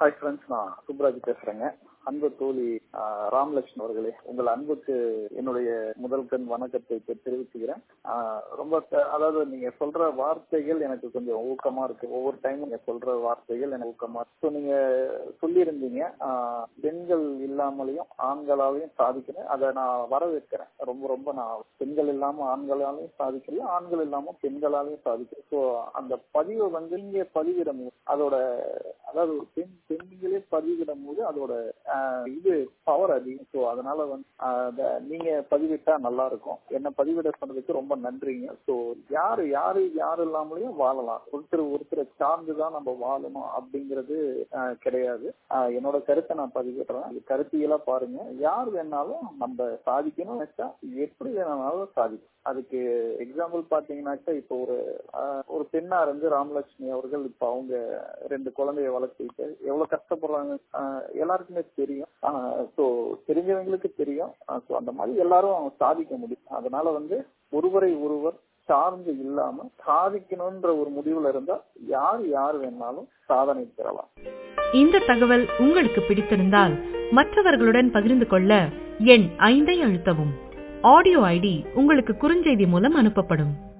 hi friends நான் சுப்ராஜ் பேசுறேங்க அன்பு தோழி ஆஹ், ராமலட்சுமி அவர்களே உங்கள் அன்புக்கு என்னுடைய முதல் கண் வணக்கத்தை தெ- தெரிவிச்சுக்கிறேன் ஆஹ், ரொம்ப த- அதாவது நீங்க சொல்ற வார்த்தைகள் எனக்கு கொஞ்சம் ஊக்கமா இருக்கு ஒவ்வொரு டைமும் நீங்க சொல்ற வார்த்தைகள் எனக்கு ஊக்கமா இருக்கு So, நீங்க சொல்லியிருந்தீங்க ஆஹ், பெண்கள் இல்லாமலையும் ஆண்களாலையும் சாதிக்கணும் அதை நான் வரவேற்கிறேன் ரொம்ப ரொம்ப நான் பெண்கள் இல்லாம ஆண்களாலையும் சாதிக்கல ஆண்கள் இல்லாம பெண்களாலையும் சாதிக்கிறேன் ஸோ அந்த பதிவை வந்து நீங்க பதிவிடும் போது அதோட அதாவது ஒரு பெண் பெண்களே பதிவிடும் போது அதோட ஆஹ், இது பவர் அதிகம் ஸோ அதனால வந்து ஆஹ், அத நீங்க பதிவிட்டா நல்லா இருக்கும் என்ன பதிவிட சொன்னதுக்கு ரொம்ப நன்றிங்க ஸோ யாரு யாரு யாரு இல்லாமலையும் வாழலாம் ஒருத்தர் ஒருத்தரை சார்ந்துதான் நம்ம வாழணும் அப்படிங்கிறது ஆஹ், கிடையாது ஆஹ், என்னோட கருத்தை நான் பதிவிடுறேன் இது கருத்தியலா பாருங்க யார் வேணாலும் நம்ம சாதிக்கணும் நினைச்சா எப்படி வேணாலும் சாதிக்கும் அதுக்கு எக்ஸாம்பிள் பாத்தீங்கன்னாக்கா இப்போ ஒரு ஆஹ், ஒரு பெண்ணா இருந்து ராமலட்சுமி அவர்கள் இப்ப அவங்க ரெண்டு குழந்தைய வளர்த்துக்கிட்டு எவ்வளவு கஷ்டப்படுறாங்க ஆஹ், எல்லாருக்குமே தெரியும் ஸோ தெரிஞ்சவங்களுக்கு தெரியும் ஸோ அந்த மாதிரி எல்லாரும் சாதிக்க முடியும் அதனால வந்து ஒருவரை ஒருவர் சார்ந்து இல்லாம சாதிக்கணும்ன்ற ஒரு முடிவுல இருந்தா யார் யார் வேணாலும் சாதனை பெறலாம் இந்த தகவல் உங்களுக்கு பிடித்திருந்தால் மற்றவர்களுடன் பகிர்ந்து கொள்ள எண் ஐந்தை அழுத்தவும் ஆடியோ ஐடி உங்களுக்கு குறுஞ்செய்தி மூலம் அனுப்பப்படும்